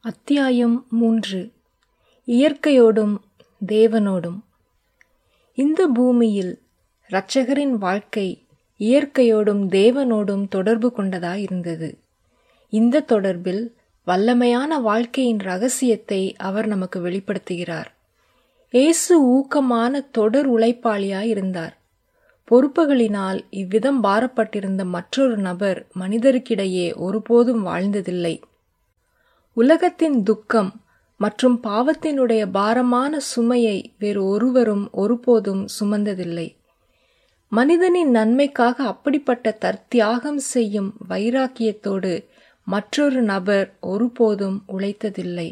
அத்தியாயம் மூன்று இயற்கையோடும் தேவனோடும் இந்த பூமியில் இரட்சகரின் வாழ்க்கை இயற்கையோடும் தேவனோடும் தொடர்பு கொண்டதாயிருந்தது இந்த தொடர்பில் வல்லமையான வாழ்க்கையின் ரகசியத்தை அவர் நமக்கு வெளிப்படுத்துகிறார் இயேசு ஊக்கமான தொடர் உழைப்பாளியாயிருந்தார் பொறுப்புகளினால் இவ்விதம் பாரப்பட்டிருந்த மற்றொரு நபர் மனிதருக்கிடையே ஒருபோதும் வாழ்ந்ததில்லை உலகத்தின் துக்கம் மற்றும் பாவத்தினுடைய பாரமான சுமையை வேறு ஒருவரும் ஒருபோதும் சுமந்ததில்லை மனிதனின் நன்மைக்காக அப்படிப்பட்ட தற்தியாகம் செய்யும் வைராக்கியத்தோடு மற்றொரு நபர் ஒருபோதும் உழைத்ததில்லை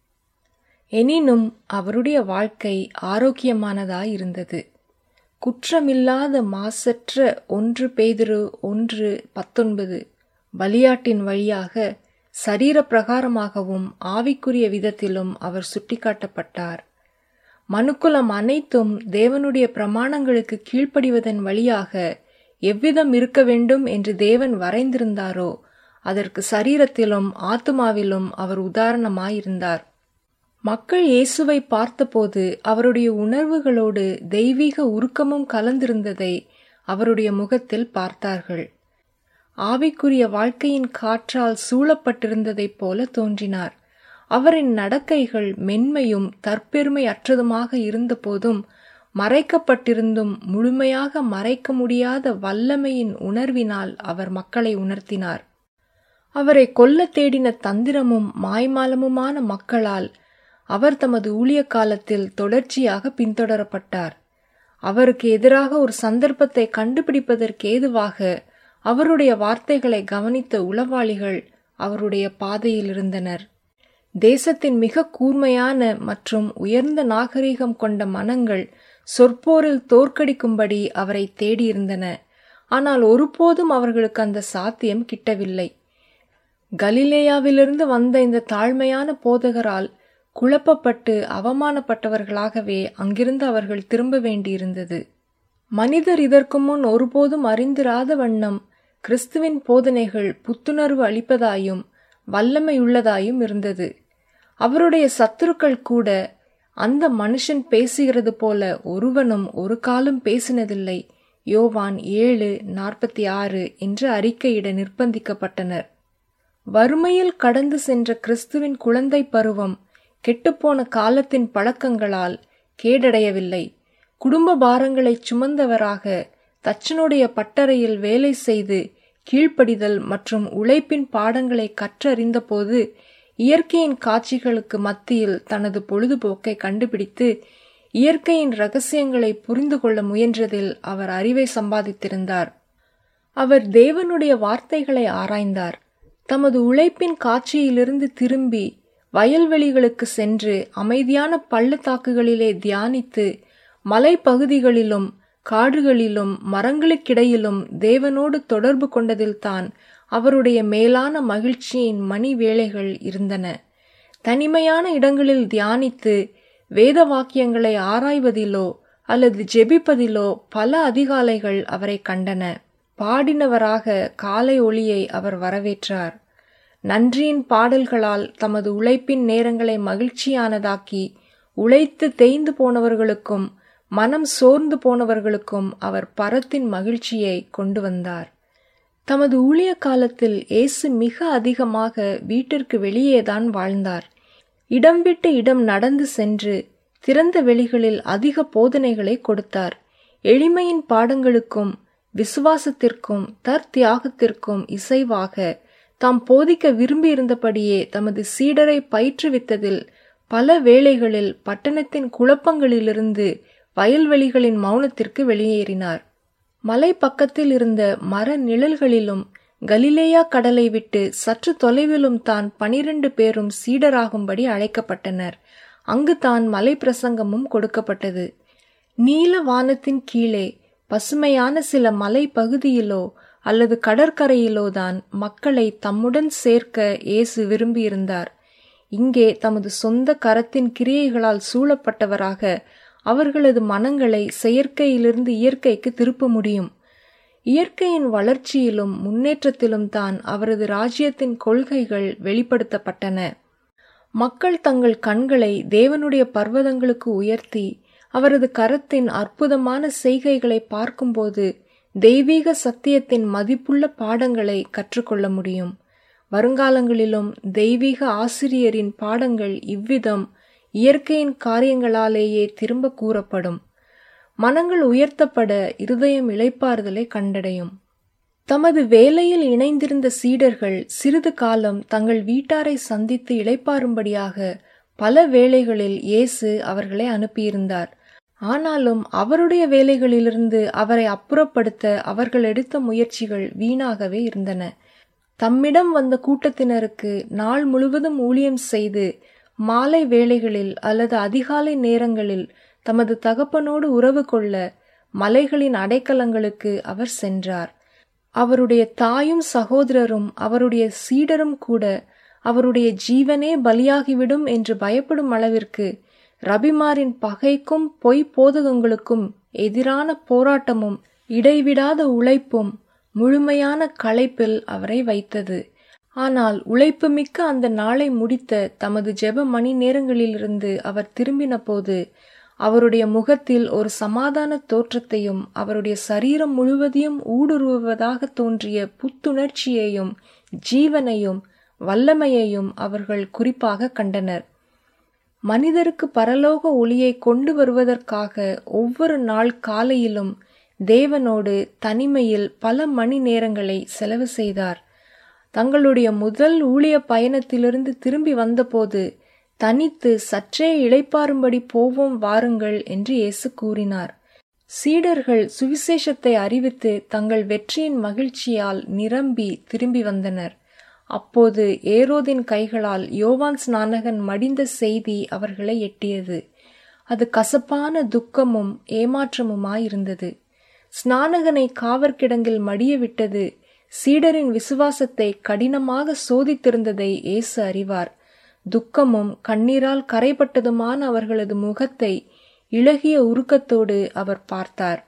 எனினும் அவருடைய வாழ்க்கை ஆரோக்கியமானதாயிருந்தது குற்றமில்லாத மாசற்ற ஒன்று பேதிரு ஒன்று பத்தொன்பது பலியாட்டின் வழியாக சரீர பிரகாரமாகவும் ஆவிக்குரிய விதத்திலும் அவர் சுட்டிக்காட்டப்பட்டார் மனுக்குலம் அனைத்தும் தேவனுடைய பிரமாணங்களுக்கு கீழ்ப்படிவதன் வழியாக எவ்விதம் இருக்க வேண்டும் என்று தேவன் வரைந்திருந்தாரோ அதற்கு சரீரத்திலும் ஆத்துமாவிலும் அவர் உதாரணமாயிருந்தார் மக்கள் இயேசுவை பார்த்தபோது அவருடைய உணர்வுகளோடு தெய்வீக உருக்கமும் கலந்திருந்ததை அவருடைய முகத்தில் பார்த்தார்கள் ஆவிக்குரிய வாழ்க்கையின் காற்றால் சூழப்பட்டிருந்ததைப் போல தோன்றினார் அவரின் நடக்கைகள் மென்மையும் தற்பெருமை அற்றதுமாக இருந்தபோதும் மறைக்கப்பட்டிருந்தும் முழுமையாக மறைக்க முடியாத வல்லமையின் உணர்வினால் அவர் மக்களை உணர்த்தினார் அவரை கொல்ல தேடின தந்திரமும் மாய்மாலமுமான மக்களால் அவர் தமது ஊழிய காலத்தில் தொடர்ச்சியாக பின்தொடரப்பட்டார் அவருக்கு எதிராக ஒரு சந்தர்ப்பத்தை கண்டுபிடிப்பதற்கு ஏதுவாக அவருடைய வார்த்தைகளை கவனித்த உளவாளிகள் அவருடைய பாதையில் இருந்தனர் தேசத்தின் மிக கூர்மையான மற்றும் உயர்ந்த நாகரிகம் கொண்ட மனங்கள் சொற்போரில் தோற்கடிக்கும்படி அவரை தேடியிருந்தன ஆனால் ஒருபோதும் அவர்களுக்கு அந்த சாத்தியம் கிட்டவில்லை கலிலேயாவிலிருந்து வந்த இந்த தாழ்மையான போதகரால் குழப்பப்பட்டு அவமானப்பட்டவர்களாகவே அங்கிருந்து அவர்கள் திரும்ப வேண்டியிருந்தது மனிதர் இதற்கு முன் ஒருபோதும் அறிந்திராத வண்ணம் கிறிஸ்துவின் போதனைகள் புத்துணர்வு அளிப்பதாயும் வல்லமையுள்ளதாயும் இருந்தது அவருடைய சத்துருக்கள் கூட அந்த மனுஷன் பேசுகிறது போல ஒருவனும் ஒரு காலம் பேசினதில்லை யோவான் ஏழு நாற்பத்தி ஆறு என்று அறிக்கையிட நிர்பந்திக்கப்பட்டனர் வறுமையில் கடந்து சென்ற கிறிஸ்துவின் குழந்தை பருவம் கெட்டுப்போன காலத்தின் பழக்கங்களால் கேடடையவில்லை குடும்ப பாரங்களை சுமந்தவராக தச்சனுடைய பட்டறையில் வேலை செய்து கீழ்ப்படிதல் மற்றும் உழைப்பின் பாடங்களை கற்றறிந்தபோது இயற்கையின் காட்சிகளுக்கு மத்தியில் தனது பொழுதுபோக்கை கண்டுபிடித்து இயற்கையின் ரகசியங்களை புரிந்து கொள்ள முயன்றதில் அவர் அறிவை சம்பாதித்திருந்தார் அவர் தேவனுடைய வார்த்தைகளை ஆராய்ந்தார் தமது உழைப்பின் காட்சியிலிருந்து திரும்பி வயல்வெளிகளுக்கு சென்று அமைதியான பள்ளத்தாக்குகளிலே தியானித்து மலைப்பகுதிகளிலும் காடுகளிலும் மரங்களுக்கிடையிலும் தேவனோடு தொடர்பு கொண்டதில்தான் அவருடைய மேலான மகிழ்ச்சியின் மணி வேளைகள் இருந்தன தனிமையான இடங்களில் தியானித்து வேத வாக்கியங்களை ஆராய்வதிலோ அல்லது ஜெபிப்பதிலோ பல அதிகாலைகள் அவரை கண்டன பாடினவராக காலை ஒளியை அவர் வரவேற்றார் நன்றியின் பாடல்களால் தமது உழைப்பின் நேரங்களை மகிழ்ச்சியானதாக்கி உழைத்து தேய்ந்து போனவர்களுக்கும் மனம் சோர்ந்து போனவர்களுக்கும் அவர் பரத்தின் மகிழ்ச்சியை கொண்டு வந்தார் தமது ஊழிய காலத்தில் இயேசு மிக அதிகமாக வீட்டிற்கு வெளியேதான் வாழ்ந்தார் இடம் விட்டு இடம் நடந்து சென்று திறந்த வெளிகளில் அதிக போதனைகளை கொடுத்தார் எளிமையின் பாடங்களுக்கும் விசுவாசத்திற்கும் தற்தியாகத்திற்கும் இசைவாக தாம் போதிக்க விரும்பியிருந்தபடியே தமது சீடரை பயிற்றுவித்ததில் பல வேளைகளில் பட்டணத்தின் குழப்பங்களிலிருந்து வயல்வெளிகளின் மௌனத்திற்கு வெளியேறினார் மலை பக்கத்தில் இருந்த மர நிழல்களிலும் கலிலேயா கடலை விட்டு சற்று தொலைவிலும் தான் பனிரெண்டு பேரும் சீடராகும்படி அழைக்கப்பட்டனர் அங்கு தான் மலை பிரசங்கமும் கொடுக்கப்பட்டது நீல வானத்தின் கீழே பசுமையான சில மலை பகுதியிலோ அல்லது கடற்கரையிலோ தான் மக்களை தம்முடன் சேர்க்க இயேசு விரும்பியிருந்தார் இங்கே தமது சொந்த கரத்தின் கிரியைகளால் சூழப்பட்டவராக அவர்களது மனங்களை செயற்கையிலிருந்து இயற்கைக்கு திருப்ப முடியும் இயற்கையின் வளர்ச்சியிலும் முன்னேற்றத்திலும் தான் அவரது ராஜ்யத்தின் கொள்கைகள் வெளிப்படுத்தப்பட்டன மக்கள் தங்கள் கண்களை தேவனுடைய பர்வதங்களுக்கு உயர்த்தி அவரது கரத்தின் அற்புதமான செய்கைகளை பார்க்கும்போது தெய்வீக சத்தியத்தின் மதிப்புள்ள பாடங்களை கற்றுக்கொள்ள முடியும் வருங்காலங்களிலும் தெய்வீக ஆசிரியரின் பாடங்கள் இவ்விதம் இயற்கையின் காரியங்களாலேயே திரும்ப கூறப்படும் மனங்கள் உயர்த்தப்பட இருதயம் இளைப்பாறுதலை கண்டடையும் தமது வேலையில் இணைந்திருந்த சீடர்கள் சிறிது காலம் தங்கள் வீட்டாரை சந்தித்து இளைப்பாறும்படியாக பல வேளைகளில் இயேசு அவர்களை அனுப்பியிருந்தார் ஆனாலும் அவருடைய வேலைகளிலிருந்து அவரை அப்புறப்படுத்த அவர்கள் எடுத்த முயற்சிகள் வீணாகவே இருந்தன தம்மிடம் வந்த கூட்டத்தினருக்கு நாள் முழுவதும் ஊழியம் செய்து மாலை வேளைகளில் அல்லது அதிகாலை நேரங்களில் தமது தகப்பனோடு உறவு கொள்ள மலைகளின் அடைக்கலங்களுக்கு அவர் சென்றார் அவருடைய தாயும் சகோதரரும் அவருடைய சீடரும் கூட அவருடைய ஜீவனே பலியாகிவிடும் என்று பயப்படும் அளவிற்கு ரபிமாரின் பகைக்கும் பொய் போதகங்களுக்கும் எதிரான போராட்டமும் இடைவிடாத உழைப்பும் முழுமையான களைப்பில் அவரை வைத்தது ஆனால் உழைப்புமிக்க அந்த நாளை முடித்த தமது ஜெப மணி நேரங்களிலிருந்து அவர் திரும்பின போது அவருடைய முகத்தில் ஒரு சமாதான தோற்றத்தையும் அவருடைய சரீரம் முழுவதையும் ஊடுருவுவதாக தோன்றிய புத்துணர்ச்சியையும் ஜீவனையும் வல்லமையையும் அவர்கள் குறிப்பாக கண்டனர் மனிதருக்கு பரலோக ஒளியை கொண்டு வருவதற்காக ஒவ்வொரு நாள் காலையிலும் தேவனோடு தனிமையில் பல மணி நேரங்களை செலவு செய்தார் தங்களுடைய முதல் ஊழிய பயணத்திலிருந்து திரும்பி வந்தபோது தனித்து சற்றே இளைப்பாறும்படி போவோம் வாருங்கள் என்று இயேசு கூறினார் சீடர்கள் சுவிசேஷத்தை அறிவித்து தங்கள் வெற்றியின் மகிழ்ச்சியால் நிரம்பி திரும்பி வந்தனர் அப்போது ஏரோதின் கைகளால் யோவான் ஸ்நானகன் மடிந்த செய்தி அவர்களை எட்டியது அது கசப்பான துக்கமும் ஏமாற்றமுமாயிருந்தது ஸ்நானகனை காவற்கிடங்கில் மடிய விட்டது சீடரின் விசுவாசத்தை கடினமாக சோதித்திருந்ததை இயேசு அறிவார் துக்கமும் கண்ணீரால் கரைபட்டதுமான அவர்களது முகத்தை இளகிய உருக்கத்தோடு அவர் பார்த்தார்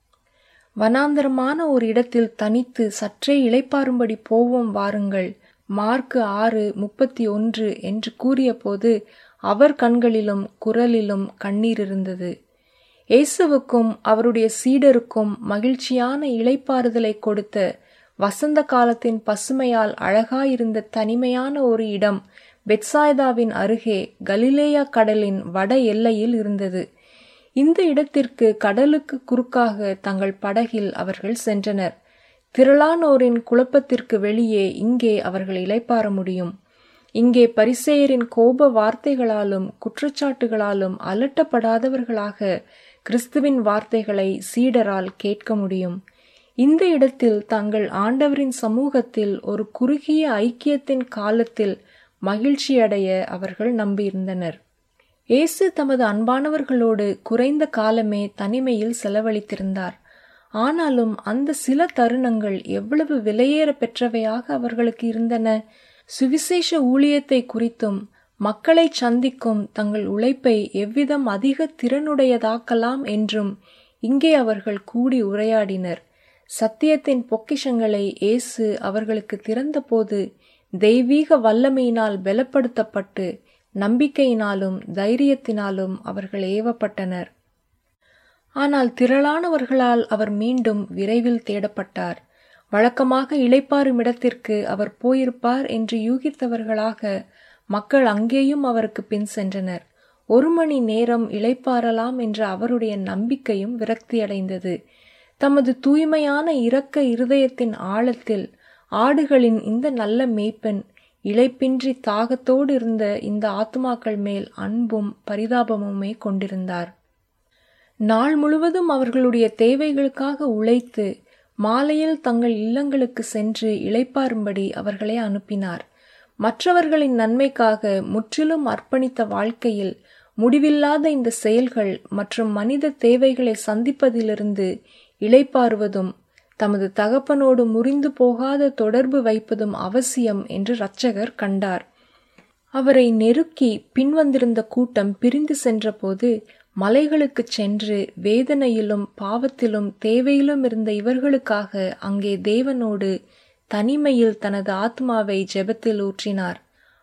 வனாந்தரமான ஒரு இடத்தில் தனித்து சற்றே இளைப்பாறும்படி போவோம் வாருங்கள் மார்க்கு ஆறு முப்பத்தி ஒன்று என்று கூறியபோது அவர் கண்களிலும் குரலிலும் கண்ணீர் இருந்தது இயேசுவுக்கும் அவருடைய சீடருக்கும் மகிழ்ச்சியான இளைப்பாறுதலை கொடுத்த வசந்த காலத்தின் பசுமையால் அழகாயிருந்த தனிமையான ஒரு இடம் பெட்சாய்தாவின் அருகே கலிலேயா கடலின் வட எல்லையில் இருந்தது இந்த இடத்திற்கு கடலுக்கு குறுக்காக தங்கள் படகில் அவர்கள் சென்றனர் திரளானோரின் குழப்பத்திற்கு வெளியே இங்கே அவர்கள் இளைப்பாற முடியும் இங்கே பரிசேயரின் கோப வார்த்தைகளாலும் குற்றச்சாட்டுகளாலும் அலட்டப்படாதவர்களாக கிறிஸ்துவின் வார்த்தைகளை சீடரால் கேட்க முடியும் இந்த இடத்தில் தங்கள் ஆண்டவரின் சமூகத்தில் ஒரு குறுகிய ஐக்கியத்தின் காலத்தில் மகிழ்ச்சியடைய அவர்கள் நம்பியிருந்தனர் இயேசு தமது அன்பானவர்களோடு குறைந்த காலமே தனிமையில் செலவழித்திருந்தார் ஆனாலும் அந்த சில தருணங்கள் எவ்வளவு விலையேற பெற்றவையாக அவர்களுக்கு இருந்தன சுவிசேஷ ஊழியத்தை குறித்தும் மக்களை சந்திக்கும் தங்கள் உழைப்பை எவ்விதம் அதிக திறனுடையதாக்கலாம் என்றும் இங்கே அவர்கள் கூடி உரையாடினர் சத்தியத்தின் பொக்கிஷங்களை இயேசு அவர்களுக்கு திறந்தபோது தெய்வீக வல்லமையினால் பலப்படுத்தப்பட்டு நம்பிக்கையினாலும் தைரியத்தினாலும் அவர்கள் ஏவப்பட்டனர் ஆனால் திரளானவர்களால் அவர் மீண்டும் விரைவில் தேடப்பட்டார் வழக்கமாக இளைப்பாறும் இடத்திற்கு அவர் போயிருப்பார் என்று யூகித்தவர்களாக மக்கள் அங்கேயும் அவருக்கு பின் சென்றனர் ஒரு மணி நேரம் இளைப்பாறலாம் என்ற அவருடைய நம்பிக்கையும் விரக்தியடைந்தது தமது தூய்மையான இரக்க இருதயத்தின் ஆழத்தில் ஆடுகளின் இந்த நல்ல மேய்ப்பன் இழைப்பின்றி தாகத்தோடு இருந்த இந்த ஆத்மாக்கள் மேல் அன்பும் பரிதாபமுமே கொண்டிருந்தார் நாள் முழுவதும் அவர்களுடைய தேவைகளுக்காக உழைத்து மாலையில் தங்கள் இல்லங்களுக்கு சென்று இளைப்பாரும்படி அவர்களை அனுப்பினார் மற்றவர்களின் நன்மைக்காக முற்றிலும் அர்ப்பணித்த வாழ்க்கையில் முடிவில்லாத இந்த செயல்கள் மற்றும் மனித தேவைகளை சந்திப்பதிலிருந்து இளைப்பாறுவதும் தமது தகப்பனோடு முறிந்து போகாத தொடர்பு வைப்பதும் அவசியம் என்று இரட்சகர் கண்டார் அவரை நெருக்கி பின்வந்திருந்த கூட்டம் பிரிந்து சென்றபோது மலைகளுக்கு சென்று வேதனையிலும் பாவத்திலும் தேவையிலும் இருந்த இவர்களுக்காக அங்கே தேவனோடு தனிமையில் தனது ஆத்மாவை ஜெபத்தில் ஊற்றினார்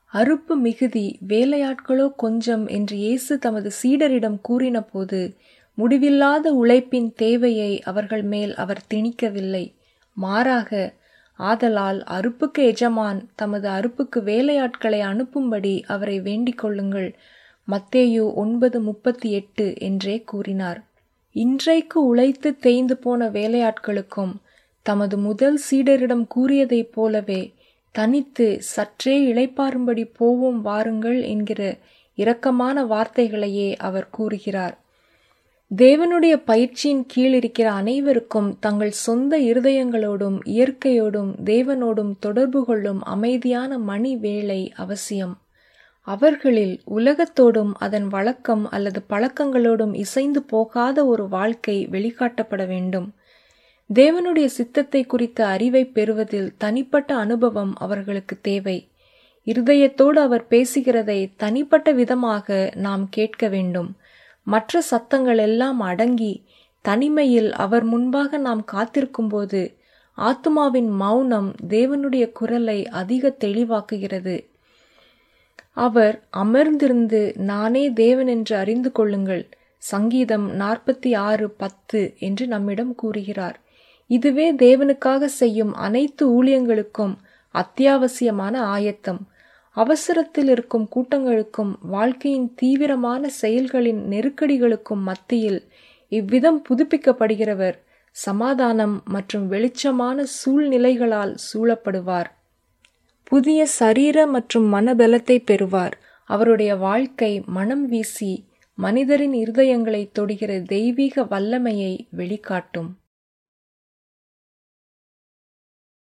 அறுப்பு மிகுதி வேலையாட்களோ கொஞ்சம் என்று இயேசு தமது சீடரிடம் கூறினபோது முடிவில்லாத உழைப்பின் தேவையை அவர்கள் மேல் அவர் திணிக்கவில்லை மாறாக ஆதலால் அறுப்புக்கு எஜமான் தமது அறுப்புக்கு வேலையாட்களை அனுப்பும்படி அவரை வேண்டிக் கொள்ளுங்கள் மத்தேயு ஒன்பது முப்பத்தி எட்டு என்றே கூறினார் இன்றைக்கு உழைத்து தேய்ந்து போன வேலையாட்களுக்கும் தமது முதல் சீடரிடம் கூறியதைப் போலவே தனித்து சற்றே இளைப்பாரும்படி போவோம் வாருங்கள் என்கிற இரக்கமான வார்த்தைகளையே அவர் கூறுகிறார் தேவனுடைய பயிற்சியின் கீழ் இருக்கிற அனைவருக்கும் தங்கள் சொந்த இருதயங்களோடும் இயற்கையோடும் தேவனோடும் தொடர்பு கொள்ளும் அமைதியான மணி வேலை அவசியம் அவர்களில் உலகத்தோடும் அதன் வழக்கம் அல்லது பழக்கங்களோடும் இசைந்து போகாத ஒரு வாழ்க்கை வெளிக்காட்டப்பட வேண்டும் தேவனுடைய சித்தத்தை குறித்த அறிவை பெறுவதில் தனிப்பட்ட அனுபவம் அவர்களுக்கு தேவை இருதயத்தோடு அவர் பேசுகிறதை தனிப்பட்ட விதமாக நாம் கேட்க வேண்டும் மற்ற சத்தங்கள் எல்லாம் அடங்கி தனிமையில் அவர் முன்பாக நாம் காத்திருக்கும்போது ஆத்மாவின் மௌனம் தேவனுடைய குரலை அதிக தெளிவாக்குகிறது அவர் அமர்ந்திருந்து நானே தேவன் என்று அறிந்து கொள்ளுங்கள் சங்கீதம் நாற்பத்தி ஆறு பத்து என்று நம்மிடம் கூறுகிறார் இதுவே தேவனுக்காக செய்யும் அனைத்து ஊழியங்களுக்கும் அத்தியாவசியமான ஆயத்தம் அவசரத்தில் இருக்கும் கூட்டங்களுக்கும் வாழ்க்கையின் தீவிரமான செயல்களின் நெருக்கடிகளுக்கும் மத்தியில் இவ்விதம் புதுப்பிக்கப்படுகிறவர் சமாதானம் மற்றும் வெளிச்சமான சூழ்நிலைகளால் சூழப்படுவார் புதிய சரீர மற்றும் மனபலத்தை பெறுவார் அவருடைய வாழ்க்கை மனம் வீசி மனிதரின் இருதயங்களை தொடுகிற தெய்வீக வல்லமையை வெளிக்காட்டும்